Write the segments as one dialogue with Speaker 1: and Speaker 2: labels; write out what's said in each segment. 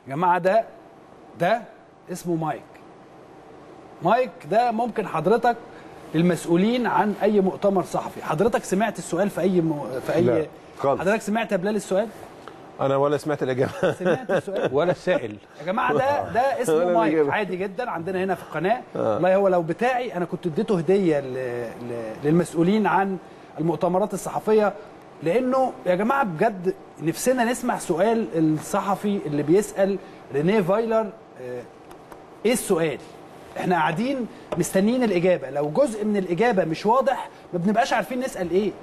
Speaker 1: يا جماعه ده ده اسمه مايك مايك ده ممكن حضرتك المسؤولين عن اي مؤتمر صحفي حضرتك سمعت السؤال في اي م... في اي
Speaker 2: لا، خالص.
Speaker 1: حضرتك سمعت يا بلال السؤال
Speaker 2: انا ولا سمعت الاجابه
Speaker 1: سمعت السؤال
Speaker 3: ولا السائل
Speaker 1: يا جماعه ده ده اسمه
Speaker 2: ولا
Speaker 1: مايك
Speaker 2: الإجابة.
Speaker 1: عادي جدا عندنا هنا في القناه والله هو لو بتاعي انا كنت اديته هديه ل... ل... للمسؤولين عن المؤتمرات الصحفيه لانه يا جماعه بجد نفسنا نسمع سؤال الصحفي اللي بيسال رينيه فايلر آه، ايه السؤال احنا قاعدين مستنيين الاجابه لو جزء من الاجابه مش واضح ما بنبقاش عارفين نسال ايه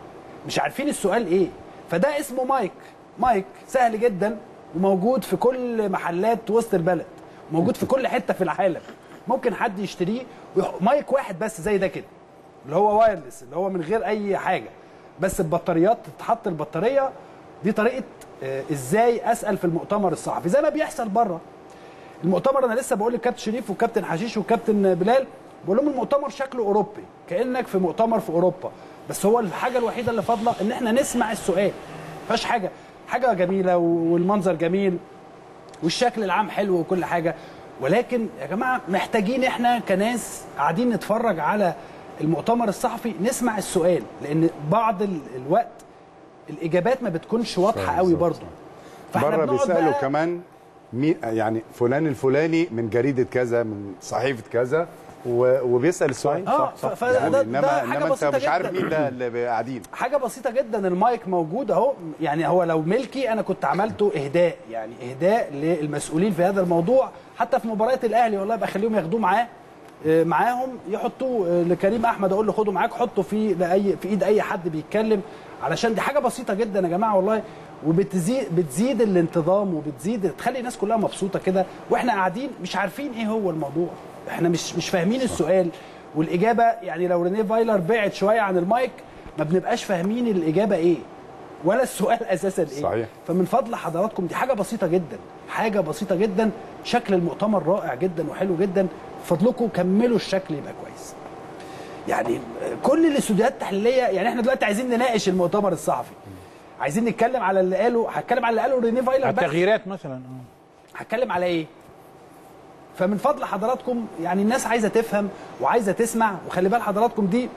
Speaker 1: مش عارفين السؤال ايه فده اسمه مايك مايك سهل جدا وموجود في كل محلات وسط البلد موجود في كل حته في العالم ممكن حد يشتريه ويح- مايك واحد بس زي ده كده اللي هو وايرلس اللي هو من غير اي حاجه بس البطاريات تتحط البطاريه دي طريقه آه، ازاي اسال في المؤتمر الصحفي زي ما بيحصل بره المؤتمر انا لسه بقول للكابتن شريف والكابتن حشيش والكابتن بلال بقول لهم المؤتمر شكله اوروبي كانك في مؤتمر في اوروبا بس هو الحاجه الوحيده اللي فاضله ان احنا نسمع السؤال مفيهاش حاجه حاجه جميله والمنظر جميل والشكل العام حلو وكل حاجه ولكن يا جماعه محتاجين احنا كناس قاعدين نتفرج على المؤتمر الصحفي نسمع السؤال لان بعض ال- الوقت الاجابات ما بتكونش واضحه قوي برضه فاحنا
Speaker 4: بره
Speaker 1: بنقعد
Speaker 4: بيسالوا
Speaker 1: بقى-
Speaker 4: كمان مي يعني فلان الفلاني من جريده كذا من صحيفه كذا و- وبيسال السؤال
Speaker 1: اه ف- ف-
Speaker 4: يعني
Speaker 1: ده-
Speaker 4: انما
Speaker 1: ده حاجة
Speaker 4: انما انت
Speaker 1: بسيطة
Speaker 4: مش عارف
Speaker 1: جداً.
Speaker 4: مين ده اللي قاعدين
Speaker 1: حاجه بسيطه جدا المايك موجود اهو يعني هو لو ملكي انا كنت عملته اهداء يعني اهداء للمسؤولين في هذا الموضوع حتى في مباريات الاهلي والله بخليهم ياخدوه معاه آه، معاهم يحطوه آه، لكريم احمد اقول له خده معاك حطه في لاي في ايد اي حد بيتكلم علشان دي حاجه بسيطه جدا يا جماعه والله وبتزيد بتزيد الانتظام وبتزيد تخلي الناس كلها مبسوطه كده واحنا قاعدين مش عارفين ايه هو الموضوع احنا مش مش فاهمين السؤال والاجابه يعني لو رينيه فايلر بعد شويه عن المايك ما بنبقاش فاهمين الاجابه ايه ولا السؤال اساسا ايه
Speaker 4: صحيح.
Speaker 1: فمن فضل حضراتكم دي حاجه بسيطه جدا حاجه بسيطه جدا شكل المؤتمر رائع جدا وحلو جدا فضلكم كملوا الشكل يبقى كويس يعني كل الاستوديوهات التحليليه يعني احنا دلوقتي عايزين نناقش المؤتمر الصحفي عايزين نتكلم على اللي قاله هتكلم على اللي قاله رينيه فايلر بس
Speaker 3: التغييرات مثلا اه
Speaker 1: هتكلم على ايه فمن فضل حضراتكم يعني الناس عايزه تفهم وعايزه تسمع وخلي بال حضراتكم دي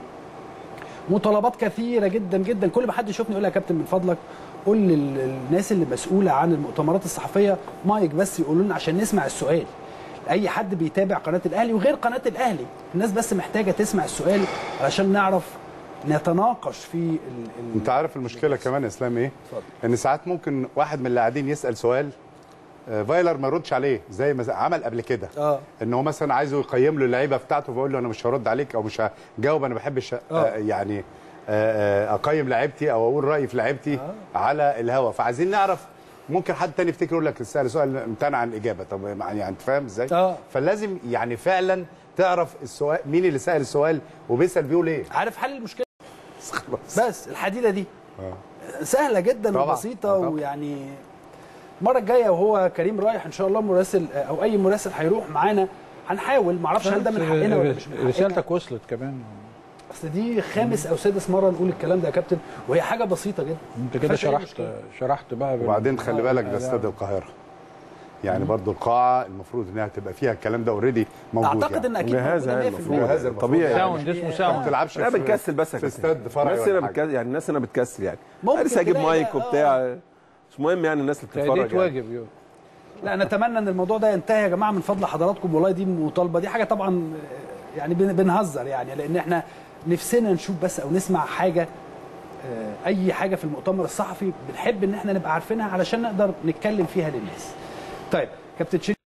Speaker 1: مطالبات كثيره جدا جدا كل ما حد يشوفني يقول لي يا كابتن من فضلك قول للناس اللي مسؤوله عن المؤتمرات الصحفيه مايك بس يقولوا لنا عشان نسمع السؤال اي حد بيتابع قناه الاهلي وغير قناه الاهلي الناس بس محتاجه تسمع السؤال علشان نعرف نتناقش في ال ال
Speaker 4: انت عارف المشكله كمان يا اسلام ايه
Speaker 1: اتفضل.
Speaker 4: ان ساعات ممكن واحد من اللي قاعدين يسال سؤال آه، فايلر ما يردش عليه زي ما عمل قبل كده
Speaker 1: اه
Speaker 4: ان هو مثلا عايزه يقيم له اللعيبه بتاعته فبقول له انا مش هرد عليك او مش هجاوب انا ما بحبش آه، يعني آه، آه، اقيم لعيبتي او اقول رايي في لعيبتي على الهوا فعايزين نعرف ممكن حد تاني يفتكر يقول لك سال سؤال امتنع عن الاجابه طب يعني انت فاهم ازاي؟
Speaker 1: آه.
Speaker 4: فلازم يعني فعلا تعرف السؤال مين اللي سال السؤال وبيسال بيقول ايه؟
Speaker 1: عارف حل المشكله
Speaker 4: خلاص
Speaker 1: بس الحديده دي سهله جدا
Speaker 4: طبعا.
Speaker 1: وبسيطه
Speaker 4: طبعا.
Speaker 1: ويعني المره الجايه وهو كريم رايح ان شاء الله مراسل او اي مراسل هيروح معانا هنحاول ما اعرفش هل ده من حقنا ولا مش من حقنا
Speaker 3: رسالتك وصلت كمان
Speaker 1: اصل دي خامس او سادس مره نقول الكلام ده يا كابتن وهي حاجه بسيطه جدا
Speaker 3: انت كده
Speaker 1: مفيهاش أي
Speaker 3: شرحت
Speaker 1: مشكلة.
Speaker 3: شرحت بقى بال-
Speaker 4: وبعدين خلي
Speaker 3: آه،
Speaker 4: بالك ده
Speaker 3: لا.
Speaker 4: استاد القاهره يعني برضو القاعه المفروض انها تبقى فيها الكلام ده اوريدي موجود
Speaker 1: اعتقد ان
Speaker 4: يعني.
Speaker 1: اكيد
Speaker 5: بهذا
Speaker 1: موجودة 100%.
Speaker 5: المفروض
Speaker 4: بهذا المفروض
Speaker 5: طبيعي
Speaker 4: يعني.
Speaker 3: ساوند اسمه
Speaker 4: ما
Speaker 3: ساوند
Speaker 4: بتلعبش
Speaker 5: انا
Speaker 4: في-
Speaker 5: بتكسل بس يا
Speaker 4: في
Speaker 5: كابتن.
Speaker 4: استاد فرعي
Speaker 5: الناس
Speaker 4: ولا
Speaker 5: هنا
Speaker 4: حاجة.
Speaker 5: بتكسل يعني الناس هنا بتكسل يعني
Speaker 1: ممكن
Speaker 5: لسه هجيب
Speaker 1: تلاقي
Speaker 5: مايك
Speaker 1: بقى-
Speaker 5: وبتاع مش مهم يعني الناس اللي بتتفرج
Speaker 3: تأدية
Speaker 5: يعني.
Speaker 3: واجب يو.
Speaker 1: لا نتمنى ان الموضوع ده ينتهي يا جماعه من فضل حضراتكم والله دي مطالبه دي حاجه طبعا آه، يعني بن- بنهزر يعني لان احنا نفسنا نشوف بس او نسمع حاجه آه، اي حاجه في المؤتمر الصحفي بنحب ان احنا نبقى عارفينها علشان نقدر نتكلم فيها للناس. طيب كابتن شيرين